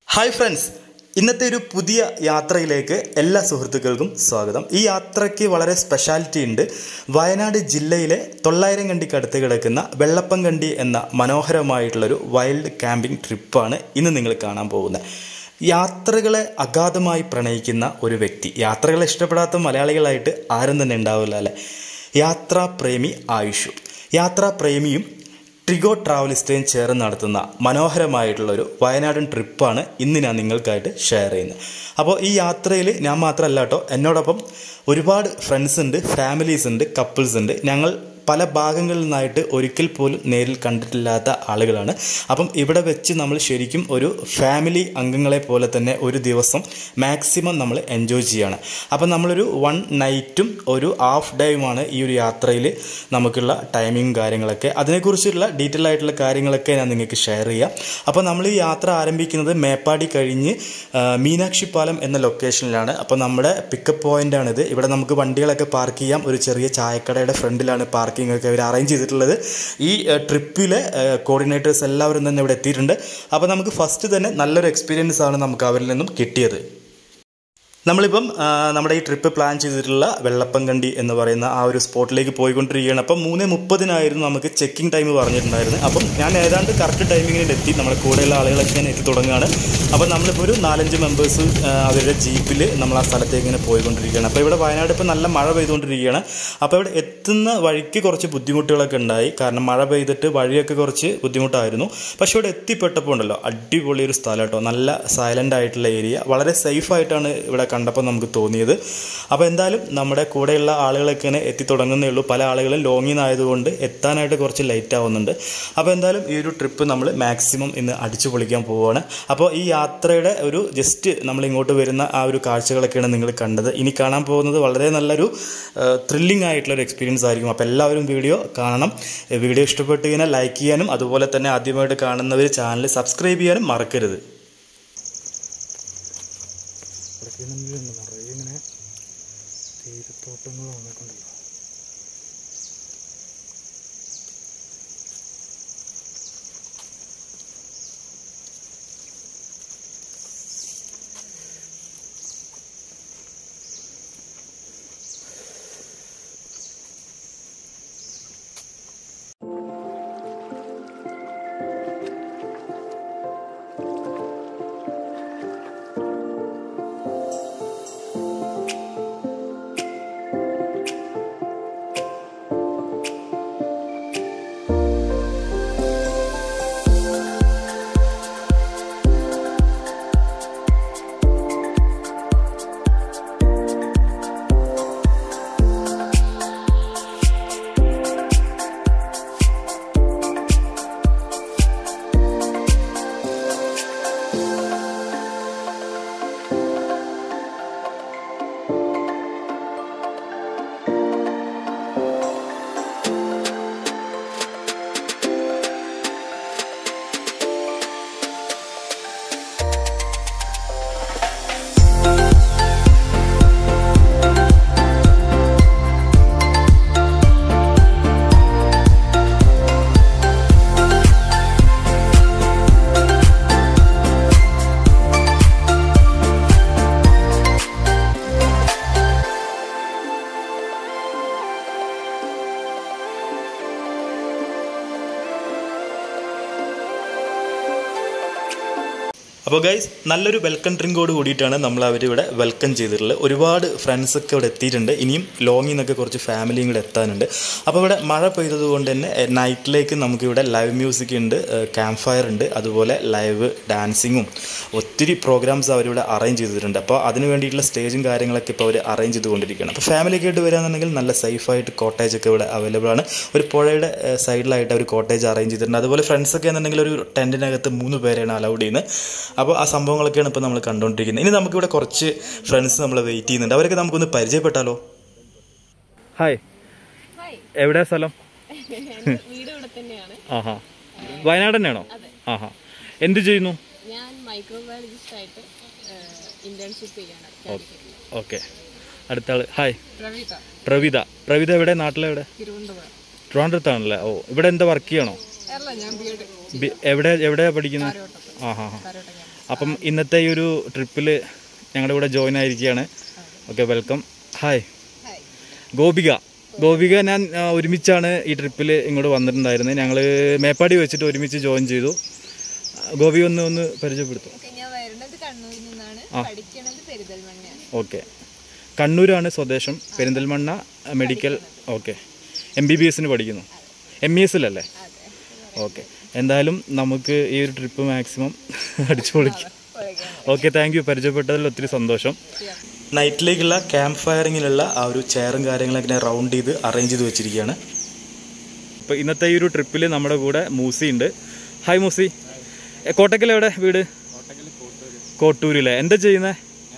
Hi friends ഇന്നത്തെ ഒരു പുതിയ യാത്രയിലേക്ക് എല്ലാ സുഹൃത്തുക്കൾക്കും സ്വാഗതം ഈ യാത്രയ്ക്ക് വളരെ സ്പെഷ്യാലിറ്റി ഉണ്ട് വയനാട് ജില്ലയിലെ തൊള്ളായിരം കണ്ടിക്ക് അടുത്ത് കിടക്കുന്ന വെള്ളപ്പംകണ്ടി എന്ന മനോഹരമായിട്ടുള്ളൊരു വൈൽഡ് ക്യാമ്പിംഗ് ട്രിപ്പാണ് ഇന്ന് നിങ്ങൾ കാണാൻ പോകുന്നത് യാത്രകളെ അഗാധമായി പ്രണയിക്കുന്ന ഒരു വ്യക്തി യാത്രകളെ ഇഷ്ടപ്പെടാത്ത മലയാളികളായിട്ട് ആരും തന്നെ ഉണ്ടാവില്ല അല്ലേ യാത്രാപ്രേമി ആയുഷു യാത്രാപ്രേമിയും ട്രിഗോ ട്രാവലിസ്റ്റേയും ചേർന്ന് നടത്തുന്ന മനോഹരമായിട്ടുള്ളൊരു വയനാടൻ ട്രിപ്പാണ് ഇന്ന് ഞാൻ നിങ്ങൾക്കായിട്ട് ഷെയർ ചെയ്യുന്നത് അപ്പോൾ ഈ യാത്രയിൽ ഞാൻ മാത്രമല്ല കേട്ടോ എന്നോടൊപ്പം ഒരുപാട് ഫ്രണ്ട്സ് ഉണ്ട് ഫാമിലീസ് ഉണ്ട് കപ്പിൾസ് ഉണ്ട് ഞങ്ങൾ പല ഭാഗങ്ങളിൽ നിന്നായിട്ട് ഒരിക്കൽ പോലും നേരിൽ കണ്ടിട്ടില്ലാത്ത ആളുകളാണ് അപ്പം ഇവിടെ വെച്ച് നമ്മൾ ശരിക്കും ഒരു ഫാമിലി അംഗങ്ങളെ പോലെ തന്നെ ഒരു ദിവസം മാക്സിമം നമ്മൾ എൻജോയ് ചെയ്യാണ് അപ്പം നമ്മളൊരു വൺ നൈറ്റും ഒരു ഹാഫ് ഡേയുമാണ് ഈ ഒരു യാത്രയിൽ നമുക്കുള്ള ടൈമിങ് കാര്യങ്ങളൊക്കെ അതിനെക്കുറിച്ചുള്ള ഡീറ്റെയിൽ ആയിട്ടുള്ള കാര്യങ്ങളൊക്കെ ഞാൻ നിങ്ങൾക്ക് ഷെയർ ചെയ്യാം അപ്പോൾ നമ്മൾ ഈ യാത്ര ആരംഭിക്കുന്നത് മേപ്പാടി കഴിഞ്ഞ് ആ, മീനാക്ഷി പാലം എന്ന ലൊക്കേഷനിലാണ് അപ്പോൾ നമ്മുടെ പിക്കപ്പ് പോയിൻ്റാണിത് ഇവിടെ നമുക്ക് വണ്ടികളൊക്കെ പാർക്ക് ചെയ്യാം ഒരു ചെറിയ ചായക്കടയുടെ ഫ്രണ്ടിലാണ് പാർക്കിംഗ് ഒക്കെ അവർ അറേഞ്ച് ചെയ്തിട്ടുള്ളത് ഈ ട്രിപ്പിലെ കോർഡിനേറ്റേഴ്സ് എല്ലാവരും തന്നെ ഇവിടെ എത്തിയിട്ടുണ്ട് അപ്പോൾ നമുക്ക് ഫസ്റ്റ് തന്നെ നല്ലൊരു എക്സ്പീരിയൻസ് ആണ് നമുക്ക് അവരിൽ നിന്നും കിട്ടിയത് നമ്മളിപ്പം ആ, നമ്മുടെ ഈ ട്രിപ്പ് പ്ലാൻ ചെയ്തിട്ടുള്ള വെള്ളപ്പംകണ്ടി എന്ന് പറയുന്ന ആ ഒരു സ്പോട്ടിലേക്ക് പോയിക്കൊണ്ടിരിക്കുകയാണ് അപ്പം മൂന്ന് മുപ്പതിനായിരുന്നു നമുക്ക് ചെക്കിംഗ് ടൈം പറഞ്ഞിട്ടുണ്ടായിരുന്നത് അപ്പം ഞാൻ ഏതാണ്ട് കറക്റ്റ് ടൈമിങ്ങിൽ എത്തി നമ്മുടെ കൂടെയുള്ള ആളുകളൊക്കെ ഇങ്ങനെ എത്തി തുടങ്ങുകയാണ് അപ്പം നമ്മളിപ്പോൾ ഒരു നാലഞ്ച് മെമ്പേഴ്സ് അവരുടെ ജീപ്പിൽ നമ്മൾ ആ സ്ഥലത്തേക്ക് ഇങ്ങനെ പോയിക്കൊണ്ടിരിക്കുകയാണ് അപ്പോൾ ഇവിടെ വയനാട് ഇപ്പോൾ നല്ല മഴ പെയ്തുകൊണ്ടിരിക്കുകയാണ് അപ്പോൾ ഇവിടെ എത്തുന്ന വഴിക്ക് കുറച്ച് ബുദ്ധിമുട്ടുകളൊക്കെ ഉണ്ടായി കാരണം മഴ പെയ്തിട്ട് വഴിയൊക്കെ കുറച്ച് ബുദ്ധിമുട്ടായിരുന്നു പക്ഷേ ഇവിടെ എത്തിപ്പെട്ടപ്പോൾ ഉണ്ടല്ലോ അടിപൊളി ഒരു സ്ഥലം കേട്ടോ നല്ല സൈലൻ്റ് ആയിട്ടുള്ള ഏരിയ വളരെ സേഫ് ആയിട്ടാണ് ഇവിടെ കണ്ടപ്പോൾ നമുക്ക് തോന്നിയത് അപ്പോൾ എന്തായാലും നമ്മുടെ കൂടെയുള്ള ആളുകളൊക്കെ ഇങ്ങനെ എത്തി തുടങ്ങുന്നേ ഉള്ളൂ പല ആളുകളും ലോങ്ങിൽ നിന്നായതുകൊണ്ട് എത്താനായിട്ട് കുറച്ച് ലേറ്റ് ആവുന്നുണ്ട് അപ്പോൾ എന്തായാലും ഈ ഒരു ട്രിപ്പ് നമ്മൾ മാക്സിമം ഇന്ന് അടിച്ചു പൊളിക്കാൻ പോവുകയാണ് അപ്പോൾ ഈ യാത്രയുടെ ഒരു ജസ്റ്റ് നമ്മൾ ഇങ്ങോട്ട് വരുന്ന ആ ഒരു കാഴ്ചകളൊക്കെയാണ് നിങ്ങൾ കണ്ടത് ഇനി കാണാൻ പോകുന്നത് വളരെ നല്ലൊരു ത്രില്ലിംഗ് ആയിട്ടുള്ള ഒരു എക്സ്പീരിയൻസ് ആയിരിക്കും അപ്പോൾ എല്ലാവരും വീഡിയോ കാണണം വീഡിയോ ഇഷ്ടപ്പെട്ട് കഴിഞ്ഞാൽ ലൈക്ക് ചെയ്യാനും അതുപോലെ തന്നെ ആദ്യമായിട്ട് കാണുന്നവർ ചാനൽ സബ്സ്ക്രൈബ് ചെയ്യാനും മറക്കരുത് നിറയെ ഇങ്ങനെ തേയിലത്തോട്ടങ്ങളും അങ്ങനെയൊക്കെ ഉണ്ടല്ലോ അപ്പോൾ ഗൈസ് നല്ലൊരു വെൽക്കം ഡ്രിങ്കോട് കൂടിയിട്ടാണ് നമ്മൾ അവരിവിടെ വെൽക്കം ചെയ്തിട്ടുള്ളത് ഒരുപാട് ഫ്രണ്ട്സൊക്കെ ഇവിടെ എത്തിയിട്ടുണ്ട് ഇനിയും ലോങ്ങിൽ നിന്നൊക്കെ കുറച്ച് ഫാമിലിയും കൂടെ എത്താനുണ്ട് അപ്പോൾ ഇവിടെ മഴ പെയ്തത് കൊണ്ട് തന്നെ എ, നൈറ്റിലേക്ക് നമുക്കിവിടെ ലൈവ് മ്യൂസിക് ഉണ്ട് ക്യാമ്പ് ഫയർ ഉണ്ട് അതുപോലെ ലൈവ് ഡാൻസിങ്ങും ഒത്തിരി പ്രോഗ്രാംസ് അവരിവിടെ അറേഞ്ച് ചെയ്തിട്ടുണ്ട് അപ്പോൾ അതിന് വേണ്ടിയിട്ടുള്ള സ്റ്റേജും കാര്യങ്ങളൊക്കെ ഇപ്പോൾ അവർ അറേഞ്ച് ചെയ്തുകൊണ്ടിരിക്കുകയാണ് അപ്പോൾ ഫാമിലിയൊക്കെ ആയിട്ട് വരികയാണെന്നുണ്ടെങ്കിൽ നല്ല സേഫായിട്ട് കോട്ടേജ് ഒക്കെ ഇവിടെ അവൈലബിൾ ആണ് ഒരു പുഴയുടെ സൈഡിലായിട്ട് ഒരു കോട്ടേജ് അറേഞ്ച് ചെയ്തിട്ടുണ്ട് അതുപോലെ ഫ്രണ്ട്സൊക്കെ എന്നുണ്ടെങ്കിൽ ഒരു ടെൻറ്റിനകത്ത് മൂന്ന് പേരെയാണ് അലൗഡ് ചെയ്യുന്നത് അപ്പോൾ ആ സംഭവങ്ങളൊക്കെയാണ് ഇപ്പോൾ നമ്മൾ കണ്ടുകൊണ്ടിരിക്കുന്നത് ഇനി നമുക്കിവിടെ കുറച്ച് ഫ്രണ്ട്സ് നമ്മൾ വെയിറ്റ് ചെയ്യുന്നുണ്ട് അവരൊക്കെ നമുക്കൊന്ന് പരിചയപ്പെട്ടാലോ ഹായ് ഹായ് എവിടെയാ സ്ഥലം എൻ്റെ വീട് ഇവിടെ തന്നെയാണ് ആഹാ വയനാട് തന്നെയാണോ ആഹാ എന്ത് ചെയ്യുന്നു ഞാൻ മൈക്രോബയോളജിസ്റ്റ് ആയിട്ട് ഇന്റേൺഷിപ്പ് ചെയ്യാണ് കാലിക്കറ്റിൽ. ഓക്കെ അടുത്ത ആള് ഹായ് പ്രവീത പ്രവിത പ്രവിത എവിടെ നാട്ടിലെവിടെ തിരുവനന്തപുരം ട്രിവാൻഡ്രത്താണല്ലേ ഓ ഇവിടെ എന്താ വർക്ക് ചെയ്യണോ അല്ല ഞാൻ ബി എഡ് ബി- എവിടെ എവിടെയാ പഠിക്കുന്നത് കാരോട്ടത്ത് ആഹാ ഹാ കാരോട്ട ക്യാമ്പസ് അപ്പം ഇന്നത്തെ ഈ ഒരു ട്രിപ്പിൽ ഞങ്ങളുടെ കൂടെ ജോയിൻ ആയിരിക്കുകയാണ് okay welcome hi Gopika Gopika ഞാൻ ആ, ഒരുമിച്ചാണ് ഈ ട്രിപ്പിൽ ഇങ്ങോട്ട് വന്നിട്ടുണ്ടായിരുന്നത് ഞങ്ങൾ മേപ്പാടി വെച്ചിട്ട് ഒരുമിച്ച് ജോയിൻ ചെയ്തു ആ, ഗോപിക ഒന്ന് ഒന്ന് പരിചയപ്പെടുത്തും ഓക്കെ ഞാൻ വരുന്നത് കണ്ണൂരിൽ നിന്നാണ് പഠിക്കണത് പെരിന്തൽമണ്ണയാണ് ഓക്കെ കണ്ണൂരാണ് സ്വദേശം Perinthalmanna medical okay M B B എസിന് പഠിക്കുന്നു എം ഇ എസിലല്ലേ ഓക്കെ എന്തായാലും നമുക്ക് ഈ ഒരു ട്രിപ്പ് മാക്സിമം അടിച്ചു പൊളിക്കാം ഓക്കെ താങ്ക് യു പരിചയപ്പെട്ടതിൽ ഒത്തിരി സന്തോഷം നൈറ്റിലേക്കുള്ള ക്യാമ്പ് ഫയറിങ്ങിലുള്ള ആ ഒരു ചെയറും കാര്യങ്ങളൊക്കെ ഇങ്ങനെ റൗണ്ട് ചെയ്ത് അറേഞ്ച് ചെയ്ത് വെച്ചിരിക്കുകയാണ് ഇപ്പോൾ ഇന്നത്തെ ഈ ഒരു ട്രിപ്പിൽ നമ്മുടെ കൂടെ മൂസി ഉണ്ട് ഹായ് മൂസി എ, കോട്ടക്കൽ എവിടെ വീട് കോട്ടൂരിലെ എന്താ ചെയ്യുന്നത്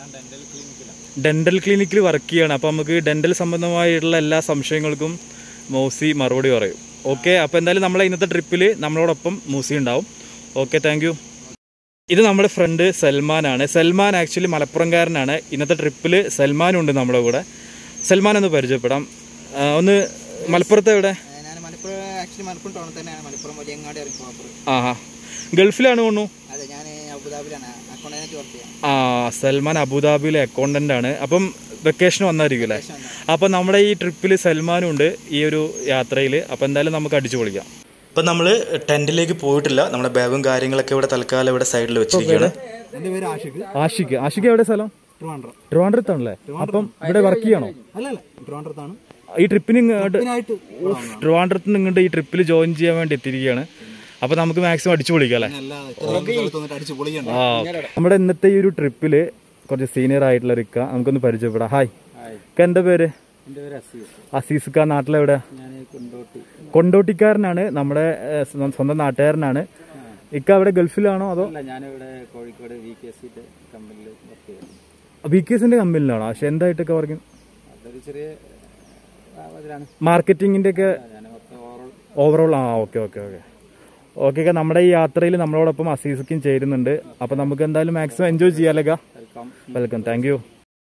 ഡെന്റൽ ക്ലിനിക്കിൽ വർക്ക് ചെയ്യാണ് അപ്പോൾ നമുക്ക് ഡെന്റൽ സംബന്ധമായിട്ടുള്ള എല്ലാ സംശയങ്ങൾക്കും മൂസി മറുപടി പറയും ഓക്കെ അപ്പോൾ എന്തായാലും നമ്മളെ ഇന്നത്തെ ട്രിപ്പിൽ നമ്മളോടൊപ്പം മൂസി ഉണ്ടാവും ഓക്കെ താങ്ക് യു ഇത് നമ്മുടെ ഫ്രണ്ട് സൽമാനാണ് സൽമാൻ ആക്ച്വലി മലപ്പുറംകാരനാണ് ഇന്നത്തെ ട്രിപ്പിൽ സൽമാനും ഉണ്ട് നമ്മുടെ കൂടെ സൽമാൻ ഒന്ന് പരിചയപ്പെടാം ആ, ഒന്ന് മലപ്പുറത്ത് എവിടെ ഞാൻ മലപ്പുറം ആക്ച്വലി മലപ്പുറം ടൗണിൽ തന്നെയാണ് മലപ്പുറം വലിയങ്ങാടി ഇറങ്ങി പ്രോപ്പർ ആഹാ ഗൾഫിലാണ് തോന്നുന്നു അതെ ഞാൻ അബുദാബിയിലാണ് അക്കൗണ്ടായിട്ട് വർക്ക് ചെയ്യാം ആ സൽമാൻ അബുദാബിയിലെ അക്കൗണ്ടന്റ് ആണ് അപ്പം വെക്കേഷൻ വന്നായിരിക്കും അല്ലേ അപ്പം നമ്മുടെ ഈ ട്രിപ്പിൽ സൽമാനും ഉണ്ട് ഈ ഒരു യാത്രയിൽ അപ്പം എന്തായാലും നമുക്ക് അടിച്ചു പൊളിക്കാം ഇപ്പം നമ്മൾ ടെൻറ്റിലേക്ക് പോയിട്ടില്ല നമ്മുടെ ബാഗും കാര്യങ്ങളൊക്കെ ഇവിടെ തൽക്കാലം ഇവിടെ സൈഡിൽ വെച്ചിരിക്കുകയാണ് എൻ്റെ പേര് ആഷിഖ് ആഷിക്ക് ആഷിക്ക് എവിടെ സ്ഥലം ട്രിവാൻഡ്രം ട്രിവാൻഡ്രത്താണല്ലേ അപ്പം ഇവിടെ വർക്ക് ചെയ്യണോ അല്ലല്ല ട്രിവാൻഡ്രത്താണ് ഈ ട്രിപ്പിന് ഇങ്ങോട്ട് ഇതിനായിട്ട് ട്രിവാൻഡ്രത്ത് നിന്ന് ഇങ്ങോട്ട് ഈ ട്രിപ്പിൽ ജോയിൻ ചെയ്യാൻ വേണ്ടി എത്തിയിരിക്കുകയാണ് അപ്പം നമുക്ക് മാക്സിമം അടിച്ചു പൊളിക്കാം അല്ലേ എല്ലാ ഇത്രയും സ്ഥലത്ത് വന്നിട്ട് അടിച്ച് പൊളിക്കണ്ട ആ നമ്മുടെ ഇന്നത്തെ ഈ ഒരു ട്രിപ്പിൽ കുറച്ച് സീനിയർ ആയിട്ടുള്ള റിക്ക നമുക്കൊന്ന് പരിചയപ്പെടാം ഹായ് ഇക്ക എന്താ പേര് എൻ്റെ പേര് അസീസ് അസീസ് ഖാൻ നാട്ടിലെവിടെ ഞാൻ കൊണ്ടോട്ടി കൊണ്ടോട്ടിക്കാരനാണ് നമ്മുടെ ഏഹ്, സ്വന്തം- സ്വന്തം നാട്ടുകാരനാണ് ഇക്ക അവിടെ ഗൾഫിലാണോ അതോ അല്ല ഞാനിവിടെ കോഴിക്കോട് വി കെ സിയുടെ കമ്പനിയിൽ വർക്ക് ചെയ്യുന്നു ബി കെ എസിന്റെ കമ്പനിയിലാണോ പക്ഷെ എന്തായിട്ടൊക്കെ വർക്കിംഗ് അതൊരു ചെറിയ അതിലാണ് മാർക്കറ്റിംഗിന്റെ ഒക്കെ ഞാൻ മൊത്തം ഓവറോൾ ഓവറോൾ ആ ഓക്കെ ഓക്കെ ഓക്കെ ഓക്കെ നമ്മുടെ ഈ യാത്രയിൽ നമ്മളോടൊപ്പം അസീസുക്കും ചേരുന്നുണ്ട് അപ്പൊ നമുക്ക് എന്തായാലും മാക്സിമം എൻജോയ് ചെയ്യാലോ വെൽക്കം വെൽക്കം താങ്ക് യു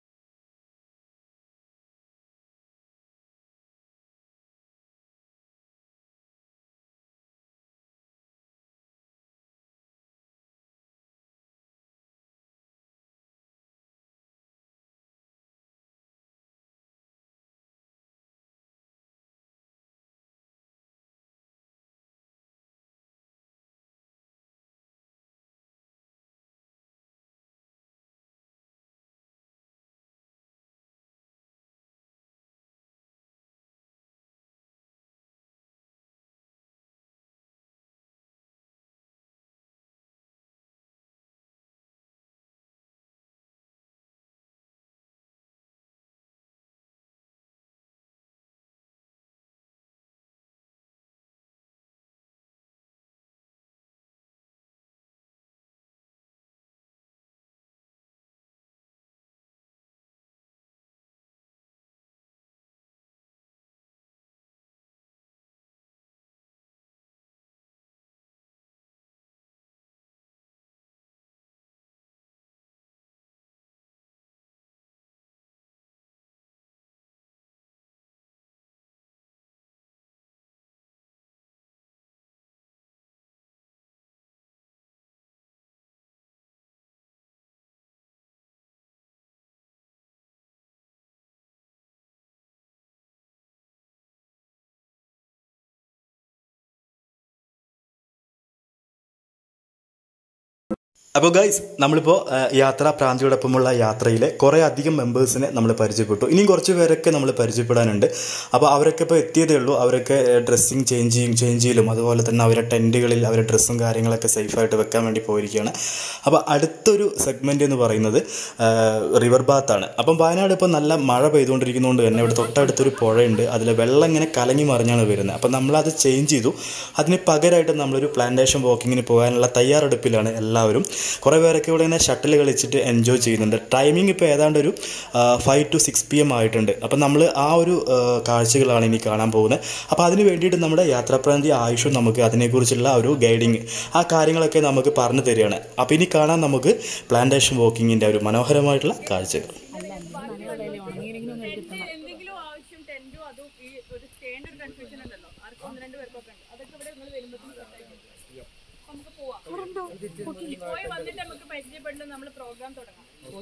അപ്പോൾ ഗൈസ് നമ്മളിപ്പോൾ യാത്രാ പ്രാന്തിയോടൊപ്പമുള്ള യാത്രയിൽ കുറേ അധികം മെമ്പേഴ്സിനെ നമ്മൾ പരിചയപ്പെട്ടു ഇനിയും കുറച്ച് പേരൊക്കെ നമ്മൾ പരിചയപ്പെടാനുണ്ട് അപ്പോൾ അവരൊക്കെ ഇപ്പോൾ എത്തിയതേ ഉള്ളൂ അവരൊക്കെ ഡ്രസ്സിങ് ചേഞ്ച് ചെയ്യും ചേഞ്ച് ചെയ്യലും അതുപോലെ തന്നെ അവരെ ടെൻറ്റുകളിൽ അവരെ ഡ്രസ്സും കാര്യങ്ങളൊക്കെ സേഫായിട്ട് വെക്കാൻ വേണ്ടി പോയിരിക്കുകയാണ് അപ്പോൾ അടുത്തൊരു സെഗ്മെൻ്റ് എന്ന് പറയുന്നത് റിവർ ബാത്താണ് അപ്പം വയനാട് ഇപ്പോൾ നല്ല മഴ പെയ്തുകൊണ്ടിരിക്കുന്നതുകൊണ്ട് തന്നെ ഇവിടെ തൊട്ടടുത്തൊരു പുഴയുണ്ട് അതിൽ വെള്ളം ഇങ്ങനെ കലങ്ങി മറിഞ്ഞാണ് വരുന്നത് അപ്പം നമ്മളത് ചേഞ്ച് ചെയ്തു അതിന് പകരമായിട്ട് നമ്മളൊരു പ്ലാന്റേഷൻ വാക്കിങ്ങിന് പോകാനുള്ള തയ്യാറെടുപ്പിലാണ് എല്ലാവരും കുറേ പേരൊക്കെ ഇവിടെ ഇങ്ങനെ ഷട്ടിൽ കളിച്ചിട്ട് എൻജോയ് ചെയ്യുന്നുണ്ട് ടൈമിംഗ് ഇപ്പോൾ ഏതാണ്ട് ഒരു five to six P M ആയിട്ടുണ്ട് അപ്പം നമ്മൾ ആ ഒരു ആ, കാഴ്ചകളാണ് ഇനി കാണാൻ പോകുന്നത് അപ്പോൾ അതിന് വേണ്ടിയിട്ട് നമ്മുടെ യാത്രാപ്രാന്തി ആയുഷും നമുക്ക് അതിനെക്കുറിച്ചുള്ള ഒരു ഗൈഡിങ് ആ കാര്യങ്ങളൊക്കെ നമുക്ക് പറഞ്ഞു തരികയാണ് അപ്പോൾ ഇനി കാണാൻ നമുക്ക് പ്ലാന്റേഷൻ വാക്കിങ്ങിൻ്റെ ഒരു മനോഹരമായിട്ടുള്ള കാഴ്ചകൾ എന്തെങ്കിലും ആവശ്യം ടെന്റോ അതോ ഈ ഒരു സ്റ്റേണ്ട ഒരു കൺഫ്യൂഷൻ ഉണ്ടല്ലോ ആർക്കും ഒന്ന് രണ്ട് പേർക്കൊക്കെ ഉണ്ട് അതൊക്കെ ഇവിടെ നിങ്ങൾ വരുമ്പോൾ നമുക്ക് പോവാം പോയി വന്നിട്ട് നമുക്ക് പരിചയപ്പെട്ട് നമ്മൾ പ്രോഗ്രാം തുടങ്ങാം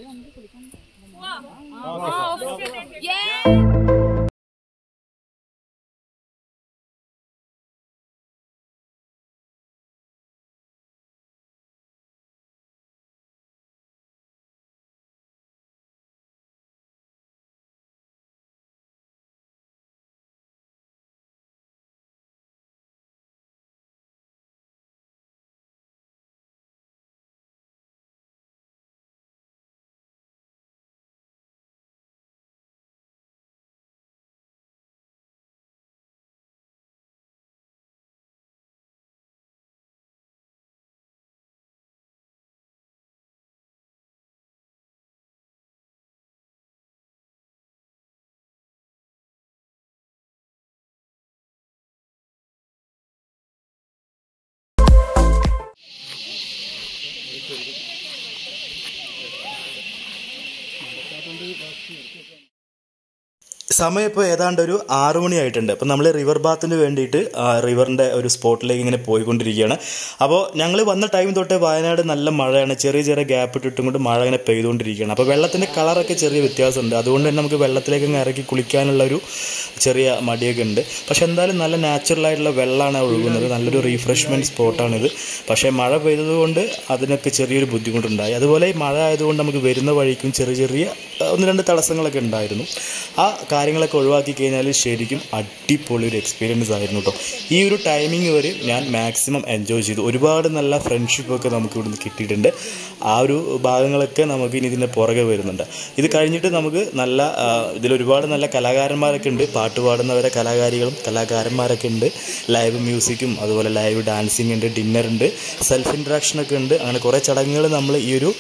സമയം ഇപ്പോൾ ഏതാണ്ട് ഒരു ആറു മണിയായിട്ടുണ്ട് അപ്പം നമ്മൾ റിവർ ബാത്തിന് വേണ്ടിയിട്ട് ആ, റിവറിൻ്റെ ഒരു സ്പോട്ടിലേക്ക് ഇങ്ങനെ പോയിക്കൊണ്ടിരിക്കുകയാണ് അപ്പോൾ ഞങ്ങൾ വന്ന ടൈം തൊട്ട് വയനാട് നല്ല മഴയാണ് ചെറിയ ചെറിയ ഗ്യാപ്പ് ഇട്ടിട്ടും കൊണ്ട് മഴ ഇങ്ങനെ പെയ്തുകൊണ്ടിരിക്കുകയാണ് അപ്പോൾ വെള്ളത്തിൻ്റെ കളറൊക്കെ ചെറിയ വ്യത്യാസമുണ്ട് അതുകൊണ്ട് തന്നെ നമുക്ക് വെള്ളത്തിലേക്ക് അങ്ങ് ഇറക്കി കുളിക്കാനുള്ള ഒരു ചെറിയ മടിയൊക്കെ ഉണ്ട് പക്ഷെ എന്തായാലും നല്ല നാച്ചുറൽ ആയിട്ടുള്ള വെള്ളമാണ് ഒഴുകുന്നത് നല്ലൊരു റീഫ്രഷ്മെൻറ്റ് സ്പോട്ടാണിത് പക്ഷേ മഴ പെയ്തതുകൊണ്ട് അതിനൊക്കെ ചെറിയൊരു ബുദ്ധിമുട്ടുണ്ടായി അതുപോലെ ഈ മഴ ആയതുകൊണ്ട് നമുക്ക് വരുന്ന വഴിക്കും ചെറിയ ചെറിയ ആ, ഒന്ന് രണ്ട് തടസ്സങ്ങളൊക്കെ ഉണ്ടായിരുന്നു ആ കാര്യങ്ങളൊക്കെ ഒഴിവാക്കി കഴിഞ്ഞാൽ ശരിക്കും അടിപൊളി ഒരു എക്സ്പീരിയൻസ് ആയിരുന്നു കേട്ടോ ഈ ഒരു ടൈമിംഗ് വരെ ഞാൻ മാക്സിമം എൻജോയ് ചെയ്തു ഒരുപാട് നല്ല ഫ്രണ്ട്ഷിപ്പൊക്കെ നമുക്ക് ഇവിടുന്ന് കിട്ടിയിട്ടുണ്ട് ആ ഒരു ഭാഗങ്ങളൊക്കെ നമുക്ക് ഇനി ഇതിൻ്റെ പുറകെ വരുന്നുണ്ട് ഇത് കഴിഞ്ഞിട്ട് നമുക്ക് നല്ല ആ, ഇതിൽ ഒരുപാട് നല്ല കലാകാരന്മാരൊക്കെ ഉണ്ട് പാട്ട് പാടുന്നവരെ കലാകാരികളും കലാകാരന്മാരൊക്കെ ഉണ്ട് ലൈവ് മ്യൂസിക്കും അതുപോലെ ലൈവ് ഡാൻസിങ് ഉണ്ട് ഡിന്നർ ഉണ്ട് സെൽഫ് ഇൻട്രാക്ഷനൊക്കെ ഉണ്ട് അങ്ങനെ കുറേ ചടങ്ങുകൾ നമ്മൾ ഈ ഒരു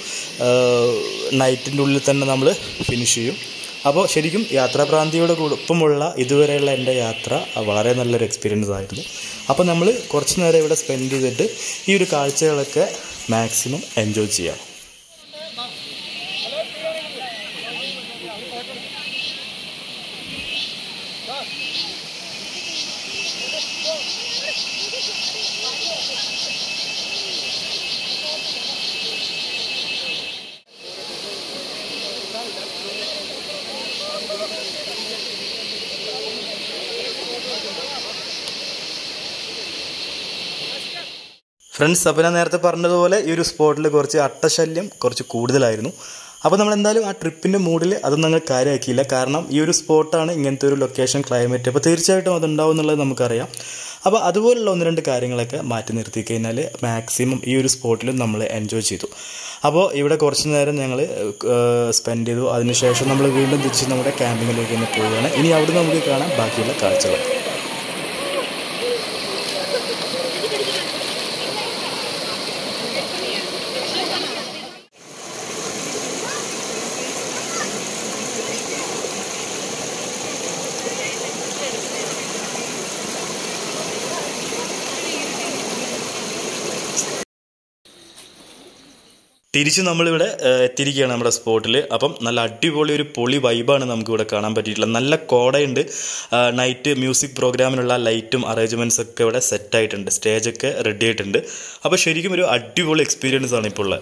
നൈറ്റിൻ്റെ ഉള്ളിൽ തന്നെ നമ്മൾ ഫിനിഷ് ചെയ്യും അപ്പോൾ ശരിക്കും യാത്രാഭ്രാന്തിയോട് ഒപ്പമുള്ള ഇതുവരെയുള്ള എൻ്റെ യാത്ര വളരെ നല്ലൊരു എക്സ്പീരിയൻസ് ആയിരുന്നു അപ്പോൾ നമ്മൾ കുറച്ച് നേരം ഇവിടെ സ്പെൻഡ് ചെയ്തിട്ട് ഈ ഒരു കാഴ്ചകളൊക്കെ മാക്സിമം എൻജോയ് ചെയ്യാം ഫ്രണ്ട്സ് അപ്പോൾ ഞാൻ നേരത്തെ പറഞ്ഞതുപോലെ ഈ ഒരു സ്പോട്ടിൽ കുറച്ച് അട്ടശല്യം കുറച്ച് കൂടുതലായിരുന്നു അപ്പോൾ നമ്മൾ എന്തായാലും ആ ട്രിപ്പിൻ്റെ മൂഡിൽ അതൊന്നും ഞങ്ങൾ കാര്യമാക്കിയില്ല കാരണം ഈ ഒരു സ്പോട്ടാണ് ഇങ്ങനത്തെ ഒരു ലൊക്കേഷൻ ക്ലൈമറ്റ് അപ്പോൾ തീർച്ചയായിട്ടും അതുണ്ടാവും എന്നുള്ളത് നമുക്കറിയാം അപ്പോൾ അതുപോലുള്ള ഒന്ന് രണ്ട് കാര്യങ്ങളൊക്കെ മാറ്റി നിർത്തി കഴിഞ്ഞാൽ മാക്സിമം ഈ ഒരു സ്പോട്ടിലും നമ്മൾ എൻജോയ് ചെയ്തു അപ്പോൾ ഇവിടെ കുറച്ച് നേരം ഞങ്ങൾ സ്പെൻഡ് ചെയ്തു അതിനുശേഷം നമ്മൾ വീണ്ടും തിരിച്ച് നമ്മുടെ ക്യാമ്പിങ്ങിലേക്ക് തന്നെ പോവുകയാണ് ഇനി അവിടെ നമുക്ക് കാണാം ബാക്കിയുള്ള കാഴ്ചകൾ തിരിച്ച് നമ്മളിവിടെ ഏഹ്, എത്തിയിരിക്കുകയാണ് നമ്മുടെ സ്പോട്ടിൽ അപ്പം നല്ല അടിപൊളി ഒരു പൊളി വൈബാണ് നമുക്കിവിടെ കാണാൻ പറ്റിയിട്ടുള്ളത് നല്ല കോടയുണ്ട് ആ, നൈറ്റ് മ്യൂസിക് പ്രോഗ്രാമിനുള്ള ലൈറ്റും അറേഞ്ച്മെൻറ്റ്സ് ഒക്കെ ഇവിടെ സെറ്റ് ആയിട്ടുണ്ട് സ്റ്റേജൊക്കെ റെഡി ആയിട്ടുണ്ട് അപ്പോൾ ശരിക്കും ഒരു അടിപൊളി എക്സ്പീരിയൻസ് ആണ് ഇപ്പോൾ ഉള്ളത്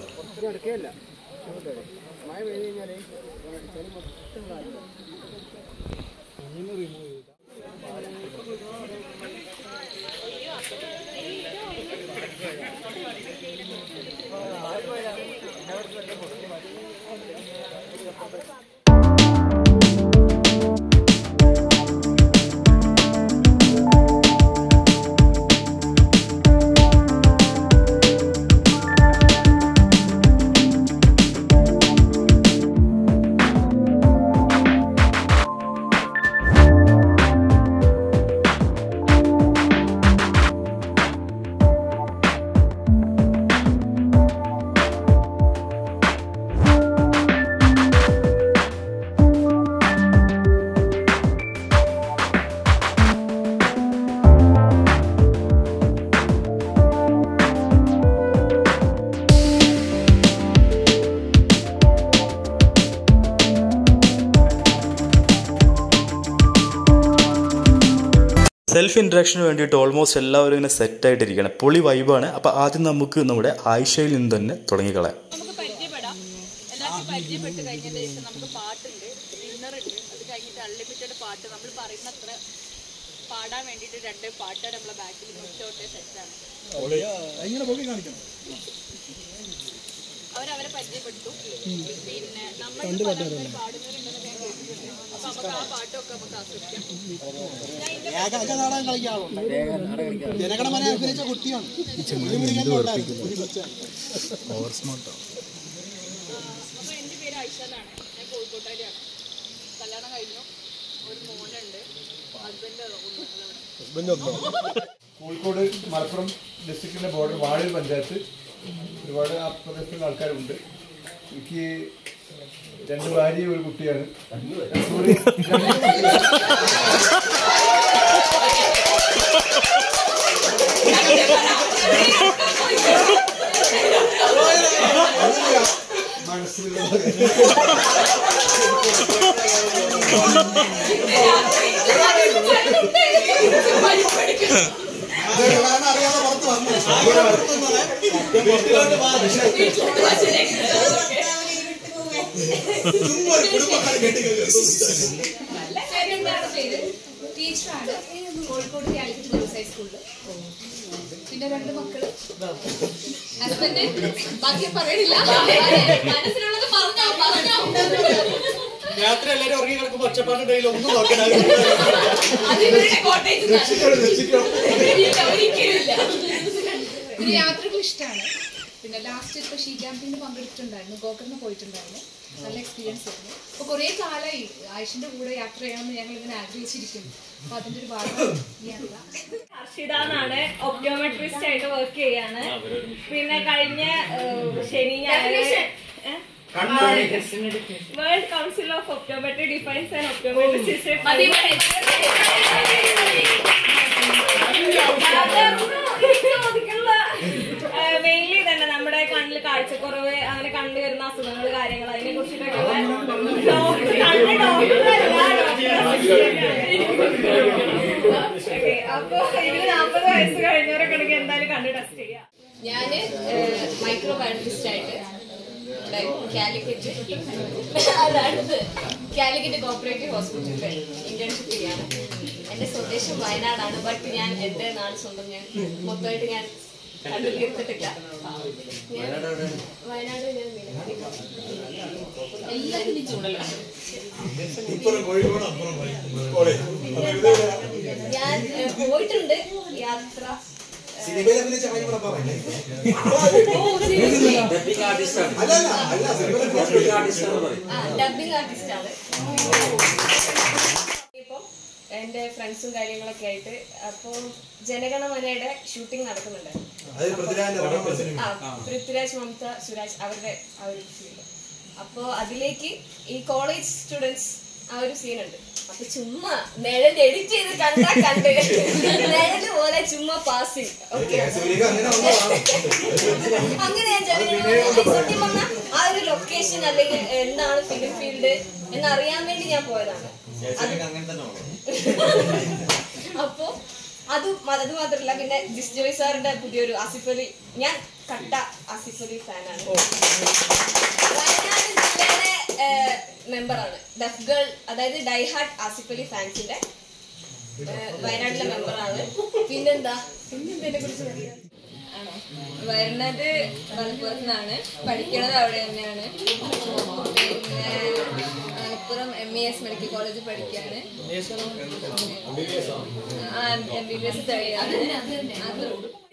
സെൽഫ് ഇൻട്രാക്ഷന് വേണ്ടിയിട്ട് ഓൾമോസ്റ്റ് എല്ലാവരും ഇങ്ങനെ സെറ്റായിട്ടിരിക്കുകയാണ് പൊളി വൈബാണ് അപ്പോൾ ആദ്യം നമുക്ക് നമ്മുടെ ആയിഷയിൽ നിന്ന് തന്നെ തുടങ്ങിക്കളയാം നമുക്ക് പരിചയപ്പെടാം എല്ലാവർക്കും പരിചയപ്പെട്ട് കഴിഞ്ഞതിന് ശേഷം നമുക്ക് പാട്ടുണ്ട് ഡിന്നർ ഉണ്ട് അത് കഴിഞ്ഞിട്ട് അൺലിമിറ്റഡ് പാട്ട് നമ്മൾ പറയുന്ന അത്ര പാടാൻ വേണ്ടിയിട്ട് രണ്ട് പാട്ട് നമ്മളെ ബാക്കിൽ മുറ്റോട്ടെ സെറ്റാണ് അവരവരെ പരിചയപ്പെട്ടു പിന്നെ നമ്മൾ പാടുന്നവരുണ്ടെന്ന് ഞാൻ കേട്ടിട്ടുണ്ട് അപ്പൊ നമുക്ക് ആ പാട്ടൊക്കെ നമുക്ക് ആസ്വദിക്കാം ജനഗണമന അഭിനയിച്ച കുട്ടിയാണ് അപ്പൊ എന്റെ പേര് ഐഷ എന്നാണ് ഞാൻ കോഴിക്കോട്ടുകാരിയാണ് കല്യാണം കഴിഞ്ഞു ഒരു മോനുണ്ട് ഹസ്ബൻഡ് കോഴിക്കോട് മലപ്പുറം ഡിസ്ട്രിക്റ്റിന്റെ ബോർഡർ വാഴൂർ പഞ്ചായത്ത് ഒരുപാട് ആ പ്രദേശത്തുള്ള ആൾക്കാരുണ്ട് എനിക്ക് രണ്ട് ഭാര്യയും ഒരു കുട്ടിയാണ് സോറി അറിയാതെ പുറത്ത് വന്നു ടീച്ചറാണ് കോഴിക്കോട് കാലിക്കറ്റ് ഗേൾസ് ഹൈസ്കൂളിൽ പിന്നെ രണ്ട് മക്കള് ഹസ്ബൻഡ് ബാക്കി പറയണില്ല മനസ്സിലുള്ളത് പറഞ്ഞോ പറഞ്ഞോ രാത്രി എല്ലാരും ഉറങ്ങി കിടക്കുമ്പോ ഒച്ചപ്പാട്ടുണ്ടെങ്കിൽ ഒന്നും നോക്കണ്ട അതിവരുടെ കോട്ടയത്ത് ഒരിക്കലില്ല പിന്നെ യാത്രകൾ ഇഷ്ടമാണ് പിന്നെ ലാസ്റ്റ് ഇപ്പൊ ഷീ ക്യാമ്പിന് പങ്കെടുത്തിട്ടുണ്ടായിരുന്നു ഗോകർന്ന് പോയിട്ടുണ്ടായിരുന്നു നല്ല എക്സ്പീരിയൻസ് ആയിരുന്നു അപ്പൊ കുറെ കാലമായി ആയിഷിന്റെ കൂടെ യാത്ര ചെയ്യണമെന്ന് ഞങ്ങൾ ഇങ്ങനെ ആഗ്രഹിച്ചിരിക്കുന്നു അപ്പൊ അതിന്റെ ഒരു ഭാഗമാണ് ഈ യാത്ര ഹർഷിത എന്നാണ് ഒപ്റ്റോമെട്രിസ്റ്റ് ആയിട്ട് വർക്ക് ചെയ്യാണ് പിന്നെ കഴിഞ്ഞ ഏഹ്, ശനി ഞായർ world council of optometry defines and optometrist mainly തന്നെ നമ്മുടെ കണ്ണിൽ കാഴ്ചക്കുറവ് അങ്ങനെ കണ്ടു വരുന്ന അസുഖങ്ങൾ കാര്യങ്ങൾ അതിനെ കുറിച്ചിട്ടൊക്കെയുള്ള ഡോക്ടർ കണ്ണ് ഡോക്ടർ അപ്പൊ ഇതിന് നാൽപ്പത് വയസ്സ് കഴിഞ്ഞവരൊക്കെ ഉണ്ടെങ്കിൽ എന്തായാലും കണ്ണ് ടെസ്റ്റ് ചെയ്യാം ഞാന് മൈക്രോ ബയോളജിസ്റ്റ് ആയിട്ട് ഇവിടെ കാലിക്കറ്റ് അതടുത്ത് കാലിക്കറ്റ് കോപ്പറേറ്റീവ് ഹോസ്പിറ്റലിൽ ഇന്റേൺഷിപ്പ് ചെയ്യാണ് എന്റെ സ്വദേശം വയനാടാണ് ബട്ട് ഞാൻ എന്റെ നാട് സ്വന്തം ഞാൻ മൊത്തമായിട്ട് ഞാൻ കണ്ടു തീർത്തിട്ടില്ല ഞാൻ വയനാട് ഞാൻ മീനങ്ങാടി. എല്ലാത്തിനും ചൂടലാണ് ഞാൻ ഏഹ്, പോയിട്ടുണ്ട് യാത്ര സിനിമയിൽ അഭിനയിച്ച കാര്യം കൂടെ പറയല്ലേ ഓ, seriously? അല്ലല്ല അല്ല സിനിമയിൽ ആ, ഡബിംഗ് ആർട്ടിസ്റ്റ് ആണ് ഇപ്പം എന്റെ ഫ്രണ്ട്സും കാര്യങ്ങളൊക്കെ ആയിട്ട് അപ്പോ ജനഗണമനയുടെ ഷൂട്ടിംഗ് നടക്കുന്നുണ്ട് അത് പൃഥ്വിരാജിന്റെ രണ്ടാമത്തെ സിനിമ ആ പൃഥ്വിരാജ് മമത സുരാജ് അവരുടെ ആ ഒരു സീൻ അപ്പോ അതിലേക്ക് ഈ കോളേജ് സ്റ്റുഡൻസ് ആ ഒരു സീൻ ഉണ്ട് അപ്പൊ ചുമ്മാ നിഴൽ എഡിറ്റ് ചെയ്ത് കണ്ടാ കണ്ട് നിഴല് പോലെ ചുമ്മാ പാസിങ് ഓക്കെ സൂര്യക്ക് അങ്ങനെ ഒന്നും അങ്ങനെ ഞാൻ ജനഗണമന സത്യം പറഞ്ഞാൽ ആ ഒരു ലൊക്കേഷൻ അല്ലെങ്കിൽ എന്താണ് ഫിലിം ഫീൽഡ് എന്നറിയാൻ വേണ്ടി ഞാൻ പോയതാണ് അപ്പോ അത് മ- അത് മാത്രമല്ല പിന്നെ ജിസ് ജോയ് സാറിന്റെ പുതിയൊരു ആസിഫ് അലി ഞാൻ കട്ട ആസിഫ് അലി ഫാനാണ് വയനാട് ജില്ലയിലെ മെമ്പറാണ് ഡഫ് ഗേൾ അതായത് ഡൈഹാർട്ട് ആസിഫ് അലി ഫാൻസിന്റെ ഏഹ്, വയനാട്ടിലെ മെമ്പറാണ് പിന്നെന്താ പിന്നെന്തിനെ കുറിച്ച് പറയാം വരുന്നത് മലപ്പുറത്ത് നിന്നാണ് പഠിക്കണത് അവിടെ തന്നെയാണ് പിന്നെ Malappuram M E S medical കോളേജിൽ പഠിക്കുകയാണ് ആ എം ബി ബി എസ് കഴിയാണ് അത്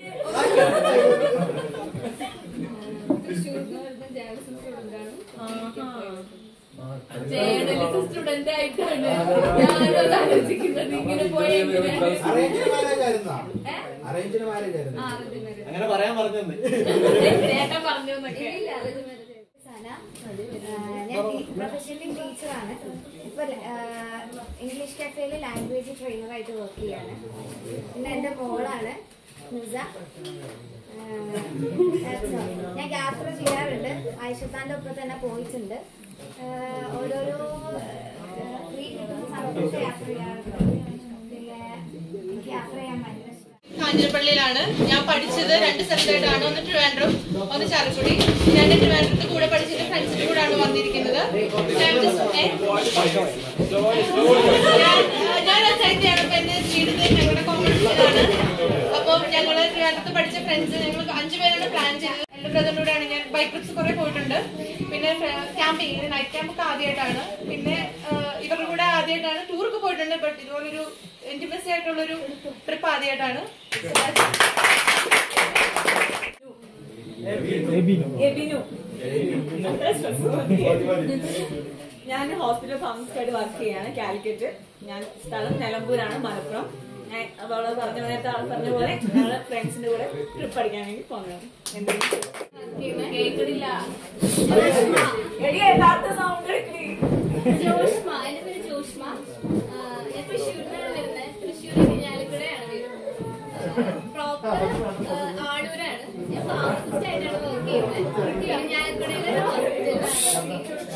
ജേർണലിസം സ്റ്റുഡന്റ് ആയിട്ടാണ് ഞാനത് ആലോചിക്കുന്നത് ഇങ്ങനെ പോയ അറേഞ്ച്ഡ് മാരേജ് ആയിരുന്നാ അറേഞ്ച്ഡ് മാരേജ് ആയിരുന്നു അങ്ങനെ പറയാൻ പറഞ്ഞത് ചേട്ടൻ പറഞ്ഞു എന്നൊക്കെ ഞാൻ പ്രൊഫഷണലി ടീച്ചറാണ് ഇപ്പൊ ഇംഗ്ലീഷ് കഫേയിൽ ലാംഗ്വേജ് ട്രെയിനറായിട്ട് വർക്ക് ചെയ്യാണ് പിന്നെ എൻ്റെ മോളാണ് നിസ ആഹ് that's all. ഞാൻ യാത്ര ചെയ്യാറുണ്ട് ആയിഷത്താൻ്റെ ഒപ്പം തന്നെ പോയിട്ടുണ്ട് ആഹ് ഓരോരോ ഫ്രീ കിട്ടുന്ന സമയത്തൊക്കെ യാത്ര ചെയ്യാറുണ്ട് പിന്നെ എനിക്ക് യാത്ര ചെയ്യാൻ ഭയങ്കര ഇഷ്ടമാണ് കാഞ്ഞിരപ്പള്ളിയിലാണ് ഞാൻ പഠിച്ചത് രണ്ട് സ്ഥലത്തായിട്ടാണ് ഒന്ന് ട്രിവാൻഡ്രം ഒന്ന് ചാലക്കുടി രണ്ട് ട്രിവാൻഡ്രത്ത് കൂടെ പഠിച്ചിട്ട് ഫ്രണ്ട്സിന്റെ കൂടെയാണ് വന്നിരിക്കുന്നത് ഞാൻ just- ഏ? ഞാൻ- ഞാൻ ചൈത്യയാണ് അപ്പൊ എന്റെ ജീവിതത്തിൽ ഞങ്ങളുടെ കോമ്പറ്റീഷനാണ് അപ്പൊ ഞങ്ങള് ട്രിവാൻഡ്രത്ത് പഠിച്ച ഫ്രണ്ട്സ് ഞങ്ങൾ അഞ്ചു പേരാണ് പ്ലാൻ ചെയ്തത് എന്റെ ബ്രദറിന്റെ കൂടെയാണ് ഞാൻ ബൈക്ക് ട്രിപ്സ് കുറെ പോയിട്ടുണ്ട് പിന്നെ ക്യാമ്പിങ് നൈറ്റ് ക്യാമ്പ് ഒക്കെ ആദ്യമായിട്ടാണ് പിന്നെ ആ, ഇവരുടെ കൂടെ ആദ്യമായിട്ടാണ് ടൂറൊക്കെ പോയിട്ടുണ്ട് ബട്ട് ഇതുപോലൊരു ഇന്റിമസി ആയിട്ടുള്ളൊരു ട്രിപ്പ് ആദ്യമായിട്ടാണ് ഞാൻ ഹോസ്പിറ്റൽ ഫാർമസിസ്റ്റായിട്ട് വർക്ക് ചെയ്യാണ് കാലിക്കറ്റ് ഞാൻ സ്ഥലം നിലമ്പൂരാണ് മലപ്പുറം ഞാൻ അവള് പറഞ്ഞ നേരത്തെ ആൾ പറഞ്ഞ പോലെ ഞങ്ങള് ഫ്രണ്ട്സിന്റെ കൂടെ ട്രിപ്പ് അടിക്കാൻ വേണ്ടി പോകുന്നതാണ് കേൾക്കണില്ല യഥാർത്ഥ സൗണ്ട് ജോഷ്മ എന്റെ പേര് ജോഷ്മ ആ, ഞാൻ തൃശ്ശൂരിലാണ് വരുന്നത് തൃശ്ശൂർ ഇരിഞ്ഞാലക്കുടയാണ് പ്രോപ്പർ ആളൂരാണ് ഞാൻ ഫാർമസിസ്റ്റ് ആയിട്ടാണ് വർക്ക് ചെയ്യുന്നത് ഇരിഞ്ഞാലക്കുടയിലെ ഒരു ഹോസ്പിറ്റലിലാണ്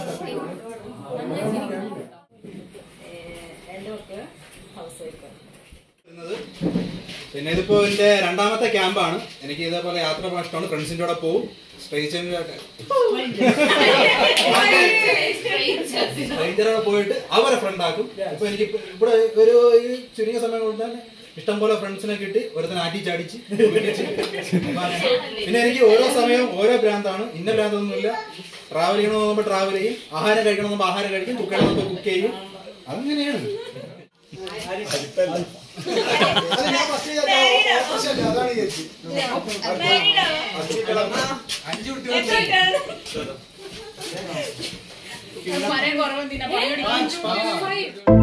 എന്റെ മക്കള് ഹൗസ് വൈഫ് പിന്നെ ഇതിപ്പോ എന്റെ രണ്ടാമത്തെ ക്യാമ്പാണ് എനിക്ക് ഇതേപോലെ യാത്ര പോകാൻ ഇഷ്ടമാണ് ഫ്രണ്ട്സിന്റെ കൂടെ പോവും സ്ട്രേഞ്ചറോടെ പോയിട്ട് അവരെ ഫ്രണ്ട് ആക്കും ഇപ്പൊ എനിക്ക് ഇപ്പൊ ഇവിടെ ഒരു ഈ ചുരുങ്ങിയ സമയം കൊണ്ട് തന്നെ ഇഷ്ടം പോലെ ഫ്രണ്ട്സിനെ കിട്ടി ഒരുത്തനെ അടിച്ചടിച്ച് വിളിച്ച്. പിന്നെ എനിക്ക് ഓരോ സമയവും ഓരോ ഭ്രാന്താണ് ഇന്ന ഭ്രാന്തൊന്നുമില്ല ട്രാവൽ ചെയ്യണമെന്ന് നോക്കുമ്പോൾ ട്രാവൽ ചെയ്യും ആഹാരം കഴിക്കണം നോക്കുമ്പോൾ ആഹാരം കഴിക്കും കുക്ക് ചെയ്യണം നോക്കുമ്പോൾ കുക്ക് ചെയ്യും അങ്ങനെയാണ് അത് ഞാൻ first ചെയ്ത ഓപ്പറേഷൻ അല്ല, അതാണ് ചേച്ചി അഞ്ചു കുട്ടികൾ പറയാൻ കുറവെന്തിനാ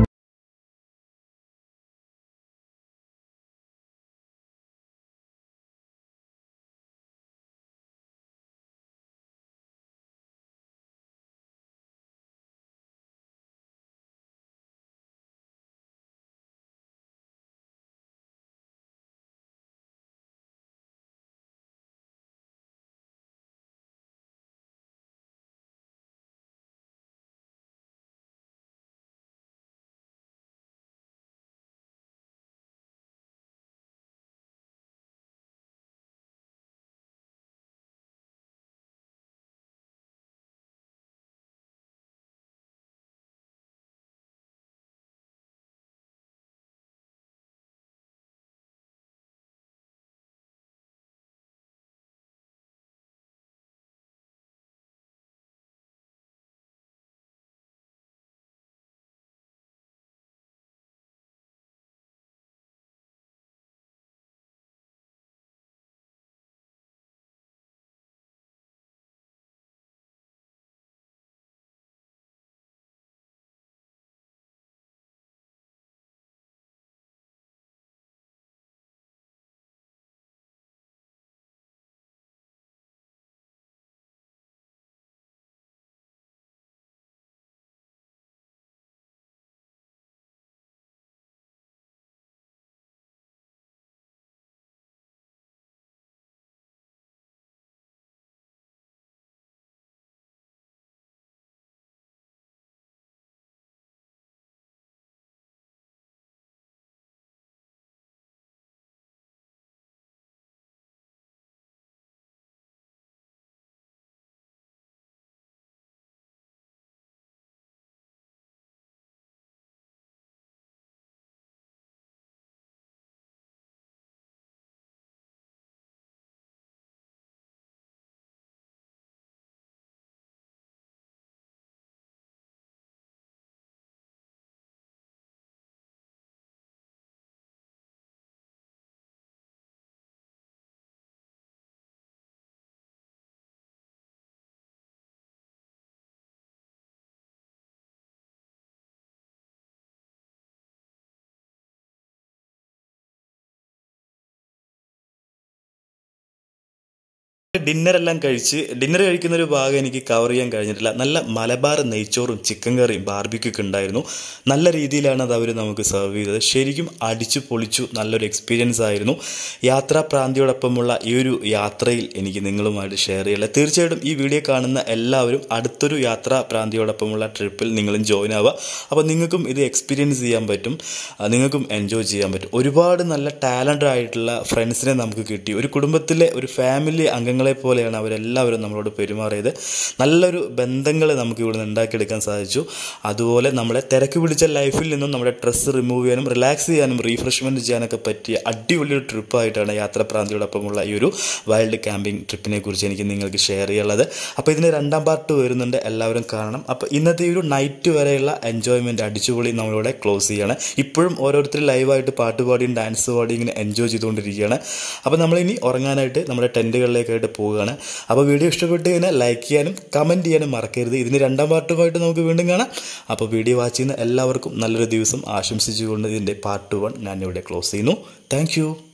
ഡിന്നർ എല്ലാം കഴിച്ച് ഡിന്നർ കഴിക്കുന്ന ഒരു ഭാഗം എനിക്ക് കവർ ചെയ്യാൻ കഴിഞ്ഞിട്ടില്ല നല്ല മലബാർ നെയ്ച്ചോറും ചിക്കൻ കറിയും ബാർബിക്കൊക്കെ ഉണ്ടായിരുന്നു നല്ല രീതിയിലാണ് അത് അവർ നമുക്ക് സെർവ് ചെയ്തത് ശരിക്കും അടിച്ചു പൊളിച്ചു നല്ലൊരു എക്സ്പീരിയൻസ് ആയിരുന്നു യാത്രാ പ്രാന്തിയോടൊപ്പമുള്ള ഈ ഒരു യാത്രയിൽ എനിക്ക് നിങ്ങളുമായിട്ട് ഷെയർ ചെയ്യില്ല തീർച്ചയായിട്ടും ഈ വീഡിയോ കാണുന്ന എല്ലാവരും അടുത്തൊരു യാത്രാ പ്രാന്തിയോടൊപ്പമുള്ള ട്രിപ്പിൽ നിങ്ങളും ജോയിൻ ആവുക അപ്പോൾ നിങ്ങൾക്കും ഇത് എക്സ്പീരിയൻസ് ചെയ്യാൻ പറ്റും ആ, നിങ്ങൾക്കും എൻജോയ് ചെയ്യാൻ പറ്റും ഒരുപാട് നല്ല ടാലൻ്റ് ആയിട്ടുള്ള ഫ്രണ്ട്സിനെ നമുക്ക് കിട്ടി ഒരു കുടുംബത്തിലെ ഒരു ഫാമിലി അംഗങ്ങളെ പോലെയാണ് അവരെല്ലാവരും നമ്മളോട് പെരുമാറിയത് നല്ലൊരു ബന്ധങ്ങൾ നമുക്ക് ഇവിടെ നിന്ന് ഉണ്ടാക്കിയെടുക്കാൻ സാധിച്ചു അതുപോലെ നമ്മളെ തിരക്ക് പിടിച്ച ലൈഫിൽ നിന്നും നമ്മുടെ സ്ട്രെസ് റിമൂവ് ചെയ്യാനും റിലാക്സ് ചെയ്യാനും റീഫ്രഷ്മെൻറ്റ് ചെയ്യാനൊക്കെ പറ്റിയ അടിപൊളി ഒരു ട്രിപ്പായിട്ടാണ് യാത്രാപ്രാന്തിയോടൊപ്പമുള്ള ഈ ഒരു വൈൽഡ് ക്യാമ്പിംഗ് ട്രിപ്പിനെ കുറിച്ച് എനിക്ക് നിങ്ങൾക്ക് ഷെയർ ചെയ്യാനുള്ളത് അപ്പോൾ ഇതിന് രണ്ടാം പാർട്ട് വരുന്നുണ്ട് എല്ലാവരും കാണണം അപ്പോൾ ഇന്നത്തെ ഈ ഒരു നൈറ്റ് വരെയുള്ള എൻജോയ്മെൻറ്റ് അടിച്ചുപൊളി നമ്മളിവിടെ ക്ലോസ് ചെയ്യാണ് ഇപ്പോഴും ഓരോരുത്തർ ലൈവായിട്ട് പാട്ട് പാടിയും ഡാൻസ് പാടിയും ഇങ്ങനെ എൻജോയ് ചെയ്തുകൊണ്ടിരിക്കുകയാണ് അപ്പോൾ നമ്മളിനി ഉറങ്ങാനായിട്ട് നമ്മുടെ ടെൻറ്റുകളിലേക്കായിട്ട് പോവുകയാണ് അപ്പോൾ വീഡിയോ ഇഷ്ടപ്പെട്ട് കഴിഞ്ഞാൽ ലൈക്ക് ചെയ്യാനും കമൻറ്റ് ചെയ്യാനും മറക്കരുത് ഇതിന് രണ്ടാം പാർട്ടുമായിട്ട് നമുക്ക് വീണ്ടും കാണാം അപ്പോൾ വീഡിയോ വാച്ച് ചെയ്യുന്ന എല്ലാവർക്കും നല്ലൊരു ദിവസം ആശംസിച്ചുകൊണ്ട് ഇതിൻ്റെ പാർട്ട് വൺ ഞാൻ ഇവിടെ ക്ലോസ് ചെയ്യുന്നു താങ്ക്